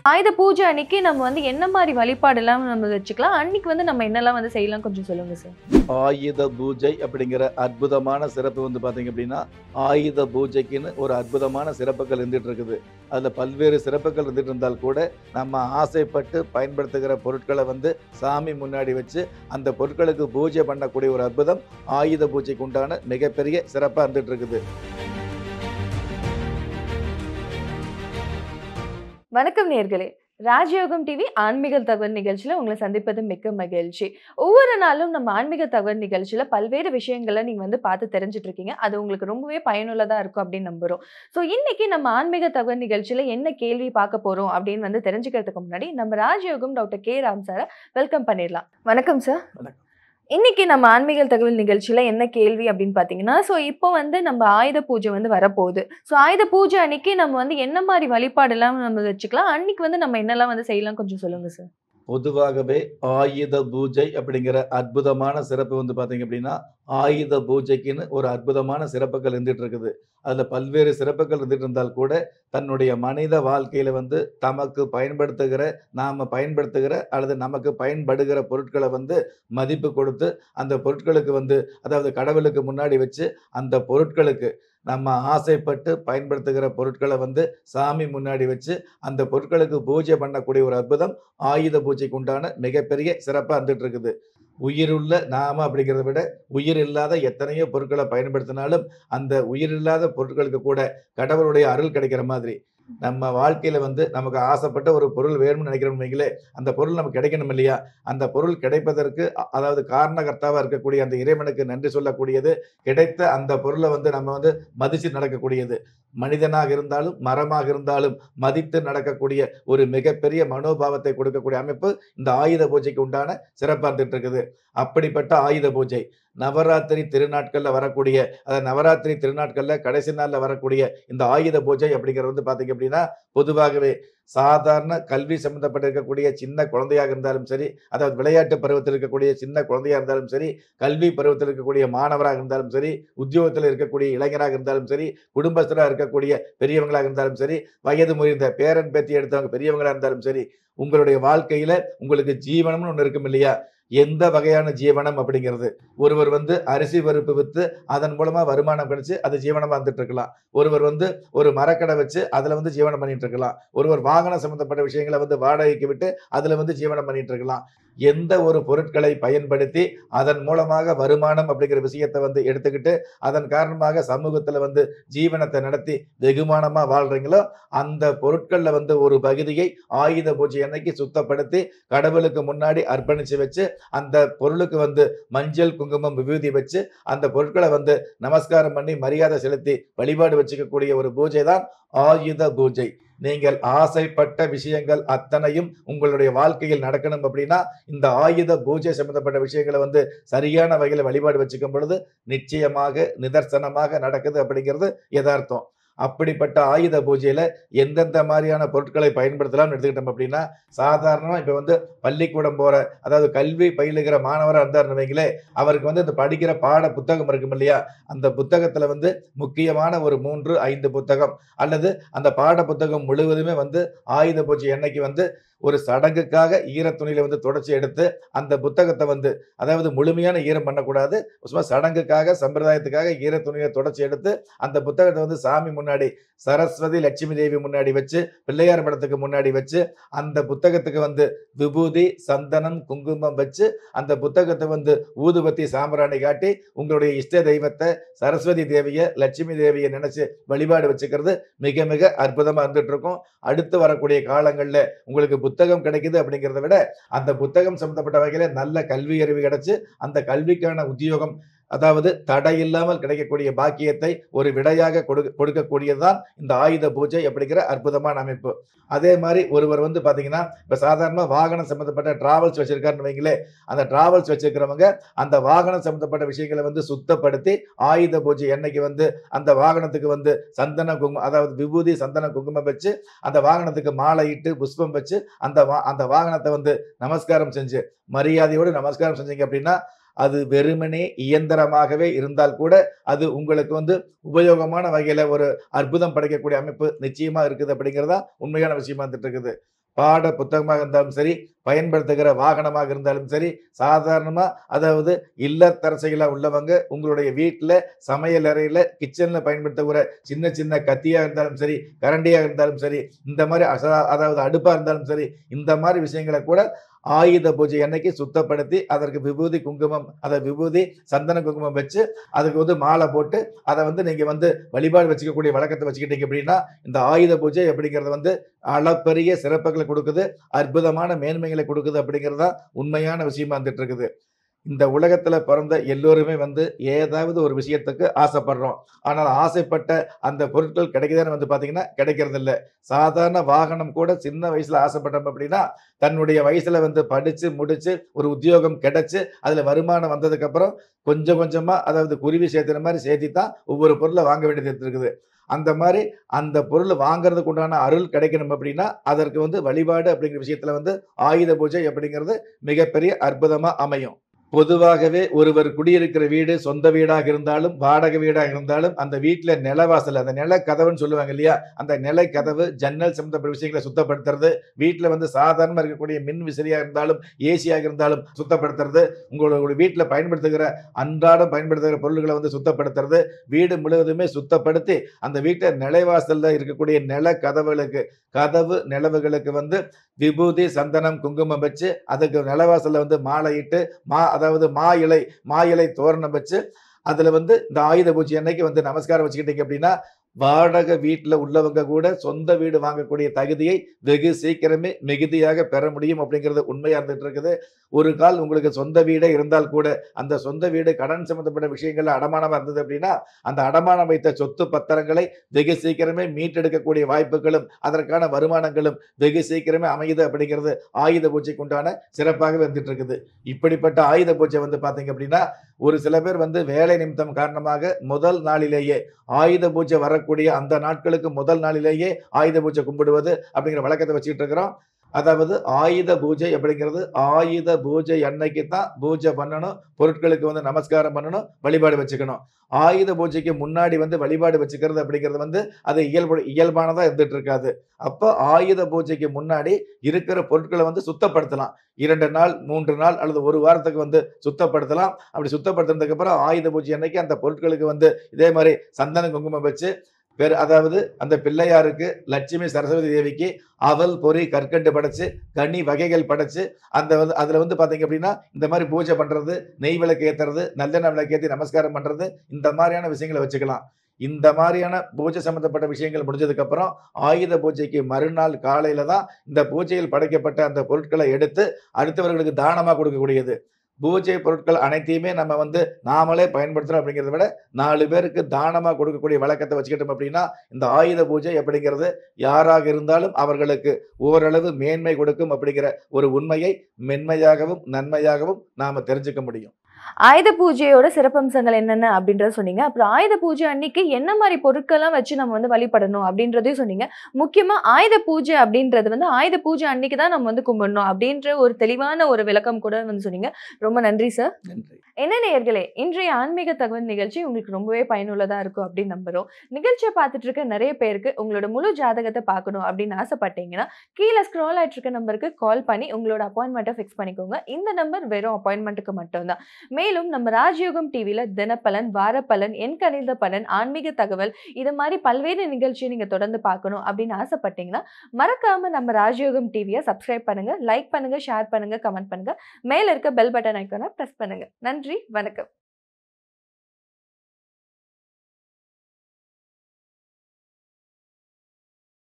ஆயுத பூஜை அன்னைக்கு நம்ம வந்து என்ன மாதிரி வழிபாடெல்லாம் நம்ம வச்சுக்கலாம் அன்னைக்கு வந்து நம்ம என்னெல்லாம் வந்து செய்யலாம் கொஞ்சம் சொல்லுங்க சார் ஆயுத பூஜை அப்படிங்கிற அற்புதமான சிறப்பு வந்து பார்த்தீங்க அப்படின்னா ஆயுத பூஜைக்குன்னு ஒரு அற்புதமான சிறப்புகள் இருந்துட்டு இருக்குது அதில் பல்வேறு சிறப்புகள் இருந்துட்டு இருந்தால் கூட நம்ம ஆசைப்பட்டு பயன்படுத்துகிற பொருட்களை வந்து சாமி முன்னாடி வச்சு அந்த பொருட்களுக்கு பூஜை பண்ணக்கூடிய ஒரு அற்புதம் ஆயுத பூஜைக்கு உண்டான மிகப்பெரிய சிறப்பாக இருந்துட்டு இருக்குது வணக்கம் நேர்களே ராஜயோகம் டிவி ஆன்மீக தகவல் நிகழ்ச்சியில உங்களை சந்திப்பது மிக்க மகிழ்ச்சி ஒவ்வொரு நாளும் நம்ம ஆன்மீக தகவல் நிகழ்ச்சியில பல்வேறு விஷயங்களை நீங்க வந்து பார்த்து தெரிஞ்சுட்டு இருக்கீங்க அது உங்களுக்கு ரொம்பவே பயனுள்ளதா இருக்கும் அப்படின்னு நம்புறோம் ஸோ இன்னைக்கு நம்ம ஆன்மீக தகவல் நிகழ்ச்சியில என்ன கேள்வி பார்க்க போறோம் அப்படின்னு வந்து தெரிஞ்சுக்கிறதுக்கு முன்னாடி நம்ம ராஜயோகம் டாக்டர் கே ராம் சாரை வெல்கம் பண்ணிடலாம் வணக்கம் சார் வணக்கம். இன்னைக்கு நம்ம ஆன்மீக தகவல் நிகழ்ச்சியில என்ன கேள்வி அப்படின்னு பாத்தீங்கன்னா ஸோ இப்போ வந்து நம்ம ஆயுத பூஜை வந்து வரப்போகுது ஸோ ஆயுத பூஜை அன்னைக்கு நம்ம வந்து என்ன மாதிரி வழிபாடெல்லாம் நம்ம வச்சுக்கலாம் அன்னைக்கு வந்து நம்ம என்னெல்லாம் வந்து செய்யலாம் கொஞ்சம் சொல்லுங்க சார் பொதுவாகவே ஆயுத பூஜை அப்படிங்கிற அற்புதமான சிறப்பு வந்து பார்த்தீங்க அப்படின்னா ஆயுத பூஜைக்குன்னு ஒரு அற்புதமான சிறப்புகள் இருந்துட்டு இருக்குது அதில் பல்வேறு சிறப்புகள் இருந்துட்டு இருந்தால் கூட தன்னுடைய மனித வாழ்க்கையில வந்து தமக்கு பயன்படுத்துகிற நாம் பயன்படுத்துகிற அல்லது நமக்கு பயன்படுகிற பொருட்களை வந்து மதிப்பு கொடுத்து அந்த பொருட்களுக்கு வந்து அதாவது கடவுளுக்கு முன்னாடி வச்சு அந்த பொருட்களுக்கு நம்ம ஆசைப்பட்டு பயன்படுத்துகிற பொருட்களை வந்து சாமி முன்னாடி வச்சு அந்த பொருட்களுக்கு பூஜை பண்ணக்கூடிய ஒரு அற்புதம் ஆயுத பூஜைக்கு உண்டான மிகப்பெரிய சிறப்பாக இருந்துட்டு இருக்குது உயிருள்ள நாம அப்படிங்கிறத விட உயிர் இல்லாத எத்தனையோ பொருட்களை பயன்படுத்தினாலும் அந்த உயிர் இல்லாத பொருட்களுக்கு கூட கடவுளுடைய அருள் கிடைக்கிற மாதிரி நம்ம வாழ்க்கையில வந்து நமக்கு ஆசைப்பட்ட ஒரு பொருள் வேணும்னு நினைக்கிறோம் வைங்களே அந்த பொருள் நமக்கு கிடைக்கணும் இல்லையா அந்த பொருள் கிடைப்பதற்கு அ- அதாவது காரணகர்த்தாவா இருக்கக்கூடிய அந்த இறைவனுக்கு நன்றி சொல்லக்கூடியது கிடைத்த அந்த பொருளை வந்து நம்ம வந்து மதிச்சு நடக்கக்கூடியது மனிதனாக இருந்தாலும் மரமாக இருந்தாலும் மதித்து நடக்கக்கூடிய ஒரு மிகப்பெரிய மனோபாவத்தை கொடுக்கக்கூடிய அமைப்பு இந்த ஆயுத பூஜைக்கு உண்டான சிறப்பாக இருந்துட்டு இருக்குது அப்படிப்பட்ட ஆயுத பூஜை நவராத்திரி திருநாட்கள்ல வரக்கூடிய அதாவது நவராத்திரி திருநாட்கள்ல கடைசி நாள்ல வரக்கூடிய இந்த ஆயுத பூஜை அப்படிங்கிறது வந்து பாத்தீங்க அப்படின்னா பொதுவாகவே சாதாரண கல்வி சம்பந்தப்பட்டு இருக்கக்கூடிய சின்ன குழந்தையாக இருந்தாலும் சரி அதாவது விளையாட்டு பருவத்தில் இருக்கக்கூடிய சின்ன குழந்தையாக இருந்தாலும் சரி கல்வி பருவத்தில் இருக்கக்கூடிய மாணவராக இருந்தாலும் சரி உத்தியோகத்தில் இருக்கக்கூடிய இளைஞராக இருந்தாலும் சரி குடும்பஸ்தராக இருக்கக்கூடிய பெரியவங்களாக இருந்தாலும் சரி வயது முறிந்த பேரன் பேத்தி எடுத்தவங்க பெரியவங்களா இருந்தாலும் சரி உங்களுடைய வாழ்க்கையில உங்களுக்கு ஜீவனம்னு ஒன்று இருக்கும் இல்லையா எந்த வகையான ஜீவனம் அப்படிங்கிறது ஒருவர் வந்து அரிசி பருப்பு வித்து அதன் மூலமா வருமானம் கிடைச்சு அது ஜீவனமா வந்துட்டு இருக்கலாம் ஒருவர் வந்து ஒரு மரக்கடை வச்சு அதுல வந்து ஜீவனம் பண்ணிட்டு இருக்கலாம் ஒருவர் வாகனம் சம்பந்தப்பட்ட விஷயங்களை வந்து வாடகைக்கு விட்டு அதுல வந்து ஜீவனம் பண்ணிட்டு இருக்கலாம் எந்த ஒரு பொருட்களை பயன்படுத்தி அதன் மூலமாக வருமானம் அப்படிங்கிற விஷயத்தை வந்து எடுத்துக்கிட்டு அதன் காரணமாக சமூகத்துல வந்து ஜீவனத்தை நடத்தி வெகுமானமா வாழ்றீங்களோ அந்த பொருட்கள்ல வந்து ஒரு பகுதியை ஆயுத பூஜை அன்னைக்கு சுத்தப்படுத்தி கடவுளுக்கு முன்னாடி அர்ப்பணிச்சு வச்சு அந்த பொருளுக்கு வந்து மஞ்சள் குங்குமம் விபூதி வச்சு அந்த பொருட்களை வந்து நமஸ்காரம் பண்ணி மரியாதை செலுத்தி வழிபாடு வச்சுக்கக்கூடிய ஒரு பூஜை தான் ஆயுத பூஜை நீங்கள் ஆசைப்பட்ட விஷயங்கள் அத்தனையும் உங்களுடைய வாழ்க்கையில் நடக்கணும் அப்படின்னா இந்த ஆயுத பூஜை சம்பந்தப்பட்ட விஷயங்களை வந்து சரியான வகையில் வழிபாடு வச்சுக்கும் பொழுது நிச்சயமாக நிதர்சனமாக நடக்குது அப்படிங்கிறது யதார்த்தம் அப்படிப்பட்ட ஆயுத பூஜையில எந்தெந்த மாதிரியான பொருட்களை பயன்படுத்தலாம்னு எடுத்துக்கிட்டோம் அப்படின்னா சாதாரணமா இப்ப வந்து பள்ளிக்கூடம் போற அதாவது கல்வி பயிலுகிற மாணவராக இருந்தாருன்னு வைங்களே அவருக்கு வந்து இந்த படிக்கிற பாட புத்தகம் இருக்கும் இல்லையா அந்த புத்தகத்துல வந்து முக்கியமான ஒரு மூன்று ஐந்து புத்தகம் அல்லது அந்த பாட புத்தகம் முழுவதுமே வந்து ஆயுத பூஜை அன்னைக்கு வந்து ஒரு சடங்குக்காக ஈரத்துணியில வந்து தொடச்சி எடுத்து அந்த புத்தகத்தை வந்து அதாவது முழுமையான ஈரம் பண்ணக்கூடாது சும்மா சடங்குக்காக சம்பிரதாயத்துக்காக ஈரத்துணியை தொடச்சி எடுத்து அந்த புத்தகத்தை வந்து சாமி முன்னாடி சரஸ்வதி லட்சுமி தேவி முன்னாடி வச்சு பிள்ளையார் படத்துக்கு முன்னாடி வச்சு அந்த புத்தகத்துக்கு வந்து விபூதி சந்தனம் குங்குமம் வச்சு அந்த புத்தகத்தை வந்து ஊதுபத்தி சாம்பிராணி காட்டி உங்களுடைய இஷ்ட தெய்வத்தை சரஸ்வதி தேவியை லட்சுமி தேவியை நினைச்சு வழிபாடு வச்சுக்கிறது மிக மிக அற்புதமா இருந்துட்டு இருக்கும் அடுத்து வரக்கூடிய காலங்கள்ல உங்களுக்கு புத்தகம் கிடைக்குது அப்படிங்கிறத விட அந்த புத்தகம் சம்பந்தப்பட்ட வகையில நல்ல கல்வி அறிவு கிடைச்சு அந்த கல்விக்கான உத்தியோகம் அதாவது தடை இல்லாமல் கிடைக்கக்கூடிய பாக்கியத்தை ஒரு விடையாக கொடுக்க கொடுக்கக்கூடியதுதான் இந்த ஆயுத பூஜை அப்படிங்கிற அற்புதமான அமைப்பு அதே மாதிரி ஒருவர் வந்து பாத்தீங்கன்னா இப்ப சாதாரண வாகனம் சம்பந்தப்பட்ட டிராவல்ஸ் வச்சிருக்காருன்னு வைங்களே அந்த டிராவல்ஸ் வச்சிருக்கிறவங்க அந்த வாகனம் சம்பந்தப்பட்ட விஷயங்களை வந்து சுத்தப்படுத்தி ஆயுத பூஜை அன்னைக்கு வந்து அந்த வாகனத்துக்கு வந்து சந்தன குங்குமம் அதாவது விபூதி சந்தன குங்குமம் வச்சு அந்த வாகனத்துக்கு மாலை இட்டு புஷ்பம் வச்சு அந்த வா அந்த வாகனத்தை வந்து நமஸ்காரம் செஞ்சு மரியாதையோடு நமஸ்காரம் செஞ்சீங்க அப்படின்னா அது வெறுமனே இயந்திரமாகவே இருந்தால் கூட அது உங்களுக்கு வந்து உபயோகமான வகையில ஒரு அற்புதம் படைக்கக்கூடிய அமைப்பு நிச்சயமா இருக்குது அப்படிங்கிறதா உண்மையான விஷயமா வந்துட்டு இருக்குது பாட புத்தகமாக இருந்தாலும் சரி பயன்படுத்துகிற வாகனமாக இருந்தாலும் சரி சாதாரணமா அதாவது இல்லத்தரசிகளா உள்ளவங்க உங்களுடைய வீட்டுல சமையல் அறையில கிச்சன்ல பயன்படுத்தக்கூடிய சின்ன சின்ன கத்தியா இருந்தாலும் சரி கரண்டியா இருந்தாலும் சரி இந்த மாதிரி அசா- அதாவது அடுப்பா இருந்தாலும் சரி இந்த மாதிரி விஷயங்களை கூட ஆயுத பூஜை அன்னைக்கு சுத்தப்படுத்தி அதற்கு விபூதி குங்குமம் அதை விபூதி சந்தன குங்குமம் வச்சு அதுக்கு வந்து மாலை போட்டு அதை வந்து நீங்க வந்து வழிபாடு வச்சுக்கக்கூடிய வழக்கத்தை வச்சுக்கிட்டீங்க அப்படின்னா இந்த ஆயுத பூஜை அப்படிங்கிறது வந்து அளப்பரிய சிறப்புகளை கொடுக்குது அற்புதமான மேன்மைகளை கொடுக்குது அப்படிங்கிறது தான் உண்மையான விஷயமா வந்துட்டு இருக்குது இந்த உலகத்துல பிறந்த எல்லோருமே வந்து ஏதாவது ஒரு விஷயத்துக்கு ஆசைப்படுறோம் ஆனால் ஆசைப்பட்ட அந்த பொருட்கள் கிடைக்குதான்னு வந்து பாத்தீங்கன்னா கிடைக்கிறது இல்ல சாதாரண வாகனம் கூட சின்ன வயசுல ஆசைப்பட்டோம் அப்படின்னா தன்னுடைய வயசுல வந்து படிச்சு முடிச்சு ஒரு உத்தியோகம் கிடைச்சு அதுல வருமானம் வந்ததுக்கு அப்புறம் கொஞ்சம் கொஞ்சமா அதாவது குருவி சேர்த்துற மாதிரி சேர்த்தி தான் ஒவ்வொரு பொருளை வாங்க வேண்டியது இருக்குது அந்த மாதிரி அந்த பொருள் வாங்குறதுக்கு உண்டான அருள் கிடைக்கணும் அப்படின்னா அதற்கு வந்து வழிபாடு அப்படிங்கிற விஷயத்துல வந்து ஆயுத பூஜை அப்படிங்கிறது மிகப்பெரிய அற்புதமா அமையும் பொதுவாகவே ஒருவர் குடியிருக்கிற வீடு சொந்த வீடாக இருந்தாலும் வாடகை வீடாக இருந்தாலும் அந்த வீட்டுல நிலவாசல் அந்த நில கதவுன்னு சொல்லுவாங்க இல்லையா அந்த நிலை கதவு ஜன்னல் சம்பந்தப்பட்ட விஷயங்களை சுத்தப்படுத்துறது வீட்டுல வந்து சாதாரணமா இருக்கக்கூடிய மின் விசிறியா இருந்தாலும் ஏசியாக இருந்தாலும் சுத்தப்படுத்துறது உங்களோட வீட்டுல பயன்படுத்துகிற அன்றாடம் பயன்படுத்துகிற பொருள்களை வந்து சுத்தப்படுத்துறது வீடு முழுவதுமே சுத்தப்படுத்தி அந்த வீட்டை நிலைவாசல்ல இருக்கக்கூடிய நில கதவுகளுக்கு கதவு நிலவுகளுக்கு வந்து விபூதி சந்தனம் குங்குமம் வச்சு அதுக்கு நிலவாசல்ல வந்து மாலையிட்டு மா அதாவது மா இலை மா இலை தோரணம் வச்சு அதுல வந்து இந்த ஆயுத பூஜை அன்னைக்கு வந்து நமஸ்காரம் வச்சுக்கிட்டீங்க அப்படின்னா வாடகை வீட்டுல உள்ளவங்க கூட சொந்த வீடு வாங்கக்கூடிய தகுதியை வெகு சீக்கிரமே மிகுதியாக பெற முடியும் அப்படிங்கிறது உண்மையா இருந்துட்டு இருக்குது ஒரு கால் உங்களுக்கு சொந்த வீடே இருந்தால் கூட அந்த சொந்த வீடு கடன் சம்பந்தப்பட்ட விஷயங்கள்ல அடமானமா இருந்தது அப்படின்னா அந்த அடமானம் வைத்த சொத்து பத்திரங்களை வெகு சீக்கிரமே மீட்டெடுக்கக்கூடிய வாய்ப்புகளும் அதற்கான வருமானங்களும் வெகு சீக்கிரமே அமையுது அப்படிங்கிறது ஆயுத பூஜைக்கு உண்டான சிறப்பாகவே வந்துட்டு இருக்குது இப்படிப்பட்ட ஆயுத பூஜை வந்து பாத்தீங்க அப்படின்னா ஒரு சில பேர் வந்து வேலை நிமித்தம் காரணமாக முதல் நாளிலேயே ஆயுத பூஜை வரக்கூடிய அந்த நாட்களுக்கு முதல் நாளிலேயே ஆயுத பூஜை கும்பிடுவது அப்படிங்கிற வழக்கத்தை வச்சுக்கிட்டு இருக்கிறோம் அதாவது ஆயுத பூஜை அப்படிங்கிறது ஆயுத பூஜை அன்னைக்கு தான் பூஜை பண்ணணும் பொருட்களுக்கு வந்து நமஸ்காரம் பண்ணணும் வழிபாடு வச்சுக்கணும் ஆயுத பூஜைக்கு முன்னாடி வந்து வழிபாடு வச்சுக்கிறது அப்படிங்கிறது வந்து அது இயல்பு இயல்பானதா இருந்துட்டு இருக்காது அப்போ ஆயுத பூஜைக்கு முன்னாடி இருக்கிற பொருட்களை வந்து சுத்தப்படுத்தலாம் இரண்டு நாள் மூன்று நாள் அல்லது ஒரு வாரத்துக்கு வந்து சுத்தப்படுத்தலாம் அப்படி சுத்தப்படுத்தினதுக்கு அப்புறம் ஆயுத பூஜை அன்னைக்கு அந்த பொருட்களுக்கு வந்து இதே மாதிரி சந்தன குங்குமம் வச்சு வேறு அதாவது அந்த பிள்ளையாருக்கு லட்சுமி சரஸ்வதி தேவிக்கு அவல் பொறி கற்கண்டு படைச்சு கனி வகைகள் படைச்சு அந்த வந்து அதுல வந்து பாத்தீங்க அப்படின்னா இந்த மாதிரி பூஜை பண்றது நெய் விளக்கு ஏத்துறது நல்லெண்ணெய் விளக்கு ஏத்தி நமஸ்காரம் பண்றது இந்த மாதிரியான விஷயங்களை வச்சுக்கலாம் இந்த மாதிரியான பூஜை சம்பந்தப்பட்ட விஷயங்கள் முடிஞ்சதுக்கு அப்புறம் ஆயுத பூஜைக்கு மறுநாள் காலையில தான் இந்த பூஜையில் படைக்கப்பட்ட அந்த பொருட்களை எடுத்து அடுத்தவர்களுக்கு தானமா கொடுக்கக்கூடியது பூஜை பொருட்கள் அனைத்தையுமே நம்ம வந்து நாமளே பயன்படுத்துறோம் அப்படிங்கிறத விட நாலு பேருக்கு தானமா கொடுக்கக்கூடிய வழக்கத்தை வச்சுக்கிட்டோம் அப்படின்னா இந்த ஆயுத பூஜை அப்படிங்கிறது யாராக இருந்தாலும் அவர்களுக்கு ஓரளவு மேன்மை கொடுக்கும் அப்படிங்கிற ஒரு உண்மையை மென்மையாகவும் நன்மையாகவும் நாம தெரிஞ்சுக்க முடியும் ஆயுத பூஜையோட சிறப்பம்சங்கள் என்னென்ன அப்படின்றத சொன்னீங்க அப்புறம் ஆயுத பூஜை அன்னைக்கு என்ன மாதிரி பொருட்கள்லாம் வச்சு நம்ம வந்து வழிபடணும் அப்படின்றதையும் சொன்னீங்க முக்கியமா ஆயுத பூஜை அப்படின்றது வந்து ஆயுத பூஜை அன்னைக்கு தான் நம்ம வந்து கும்பிடணும் அப்படின்ற ஒரு தெளிவான ஒரு விளக்கம் கூட வந்து சொன்னீங்க ரொம்ப நன்றி சார் நன்றி என்ன நேயர்களே இன்றைய ஆன்மீக தகவல் நிகழ்ச்சி உங்களுக்கு ரொம்பவே பயனுள்ளதா இருக்கும் அப்படின்னு நம்புறோம் நிகழ்ச்சியை பார்த்துட்டு இருக்க நிறைய பேருக்கு உங்களோட முழு ஜாதகத்தை பார்க்கணும் அப்படின்னு ஆசைப்பட்டீங்கன்னா கீழே ஸ்க்ரோல் ஆயிட்டு இருக்க நம்பருக்கு கால் பண்ணி உங்களோட அப்பாயின்மெண்ட்டை ஃபிக்ஸ் பண்ணிக்கோங்க இந்த நம்பர் வெறும் அப்பாயின்மெண்ட்டுக்கு மட்டும்தான் மேலும் நம்ம ராஜயோகம் டிவியில தினப்பலன் வாரப்பலன் என் கணித பலன் ஆன்மீக தகவல் இது மாதிரி பல்வேறு நிகழ்ச்சியை நீங்க தொடர்ந்து பார்க்கணும் அப்படின்னு ஆசைப்பட்டீங்கன்னா மறக்காம நம்ம ராஜயோகம் டிவியை சப்ஸ்கிரைப் பண்ணுங்க லைக் பண்ணுங்க ஷேர் பண்ணுங்க கமெண்ட் பண்ணுங்க மேல இருக்க பெல் பட்டன் ஐக்கானை பிரஸ் பண்ணுங்க நன்றி வணக்கம்